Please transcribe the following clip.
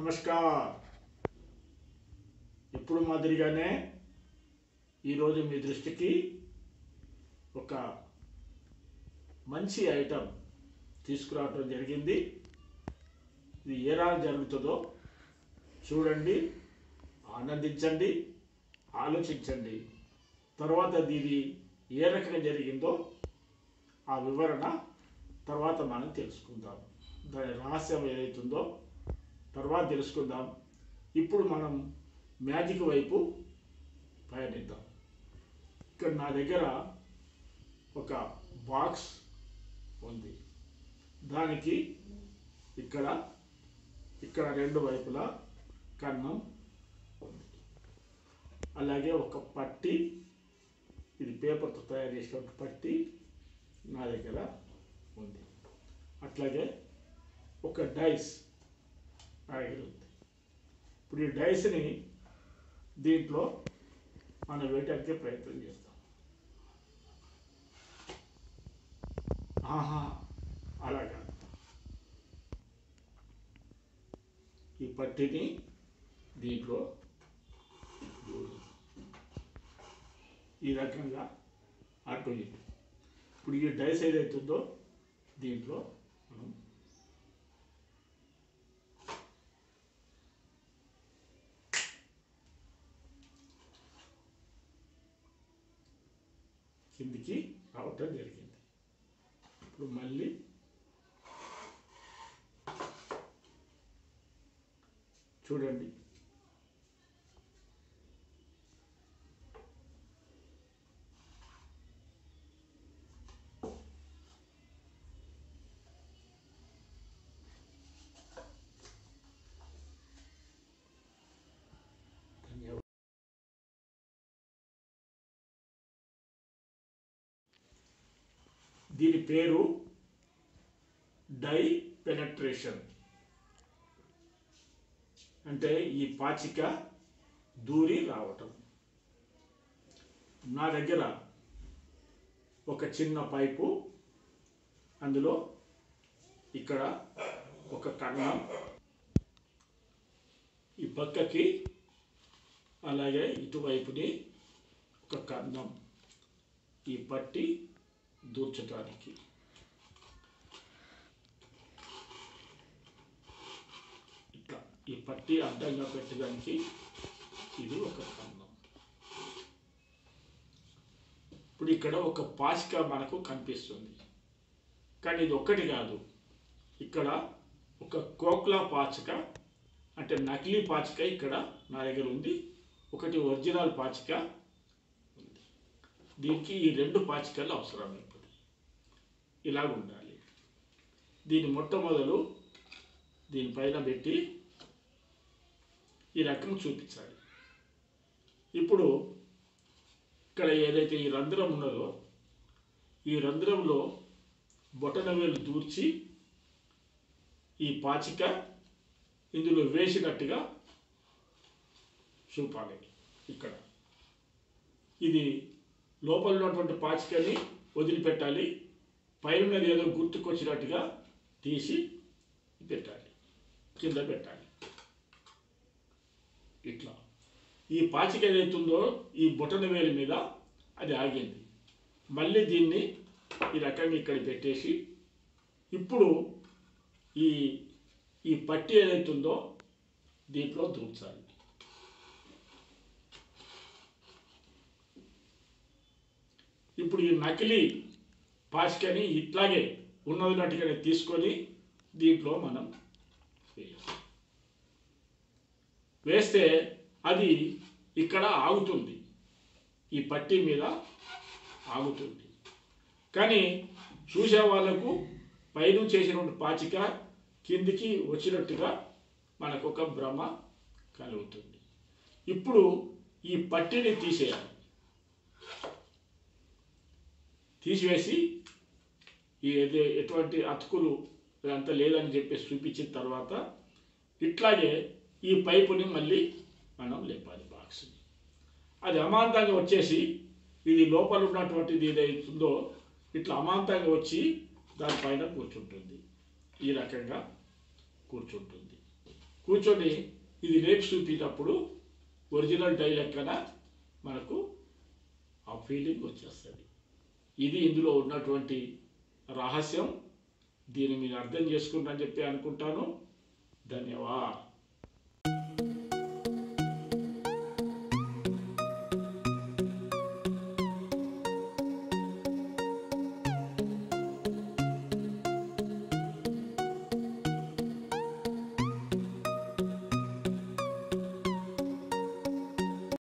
నమస్కార్ ఇప్పుడు మాదిరిగానే ఈరోజు మీ దృష్టికి ఒక మంచి ఐటమ్ తీసుకురావడం జరిగింది ఇది ఏ రాగా జరుగుతుందో చూడండి ఆనందించండి ఆలోచించండి తర్వాత ఇది ఏ రకంగా జరిగిందో ఆ వివరణ తర్వాత మనం తెలుసుకుందాం దాని రహస్యం ఏదైతుందో తర్వాత తెలుసుకుందాం ఇప్పుడు మనం మ్యాజిక్ వైపు పయనిద్దాం ఇక్కడ నా దగ్గర ఒక బాక్స్ ఉంది దానికి ఇక్కడ ఇక్కడ రెండు వైపులా కన్నం ఉంది అలాగే ఒక పట్టి ఇది పేపర్తో తయారు చేసిన పట్టి నా దగ్గర ఉంది అట్లాగే ఒక డైస్ నా దగ్గర ఉంది ఇప్పుడు ఈ డైస్ని దీంట్లో మనం వేయటానికి ప్రయత్నం చేస్తాం ఆహా అలాగా ఈ పట్టిని దీంట్లో జోడి. ఈ రకంగా అటు ఇటు ఇప్పుడు ఈ డైస్ ఏదైతుందో దీంట్లో మనం కిందికి రావటం జరిగింది ఇప్పుడు మళ్ళీ చూడండి ధన్యవాదాలు దీని పేరు డై పెనట్రేషన్ అంటే ఈ పాచిక దూరి రావటం నా దగ్గర ఒక చిన్న పైపు అందులో ఇక్కడ ఒక కన్నం ఈ పక్కకి అలాగే ఇటువైపుని ఒక కన్నం ఈ పట్టి దూర్చడానికి ఇట్లా ఈ పట్టి అడ్డంగా పెట్టడానికి ఇది ఒక కన్నం ఇప్పుడు ఇక్కడ ఒక పాచిక మనకు కనిపిస్తుంది కానీ ఇది ఒక్కటి కాదు ఇక్కడ ఒక కోక్లా పాచిక అంటే నకిలీ పాచిక ఇక్కడ నా దగ్గర ఉంది ఒకటి ఒరిజినల్ పాచిక ఉంది దీనికి ఈ రెండు పాచికలు అవసరం ఇప్పుడు ఇలాగ ఉండాలి దీని మొట్టమొదలు దీనిపైన పెట్టి ఈ రకం చూపించాలి ఇప్పుడు ఇక్కడ ఏదైతే ఈ రంధ్రం ఉన్నదో ఈ రంధ్రంలో బొటనవేలు దూర్చి ఈ పాచిక ఇందులో వేసినట్టుగా చూపాలి ఇక్కడ ఇది లోపల ఉన్నటువంటి పాచికని వదిలిపెట్టాలి పైన ఏదో గుర్తుకొచ్చినట్టుగా తీసి పెట్టాలి కింద పెట్టాలి ఇట్లా ఈ పాచిక ఏదైతుందో ఈ బొటన వేలు మీద అది ఆగింది మళ్ళీ దీన్ని ఈ రకంగా ఇక్కడ పెట్టేసి ఇప్పుడు ఈ ఈ పట్టి ఏదైతుందో దీంట్లో దూర్చాలి ఇప్పుడు ఈ నకిలీ పాచికని ఇట్లాగే ఉన్నదినట్టుగానే తీసుకొని దీంట్లో మనం వేయాలి వేస్తే అది ఇక్కడ ఆగుతుంది ఈ పట్టి మీద ఆగుతుంది కానీ చూసే వాళ్ళకు పైనుంచి చేసినటువంటి పాచిక కిందికి వచ్చినట్టుగా మనకు ఒక భ్రమ కలుగుతుంది ఇప్పుడు ఈ పట్టిని తీసేయాలి తీసివేసి ఈ ఏదే- ఎటువంటి అతుకులు ఇదంతా లేదని చెప్పేసి చూపించిన తర్వాత ఇట్లాగే ఈ పైపుని మళ్ళీ మనం లేపాలి బాక్స్ని అది అమాంతంగా వచ్చేసి ఇది లోపల ఉన్నటువంటిది ఏదైతుందో ఇట్లా అమాంతంగా వచ్చి దానిపైన కూర్చుంటుంది ఈ రకంగా కూర్చుంటుంది కూర్చొని ఇది రేపు చూపించినప్పుడు ఒరిజినల్ డై లెక్కన మనకు ఆ ఫీలింగ్ వచ్చేస్తుంది ఇది ఇందులో ఉన్నటువంటి రహస్యం దీన్ని మీరు అర్థం చేసుకుంటారని చెప్పి అనుకుంటాను ధన్యవాద్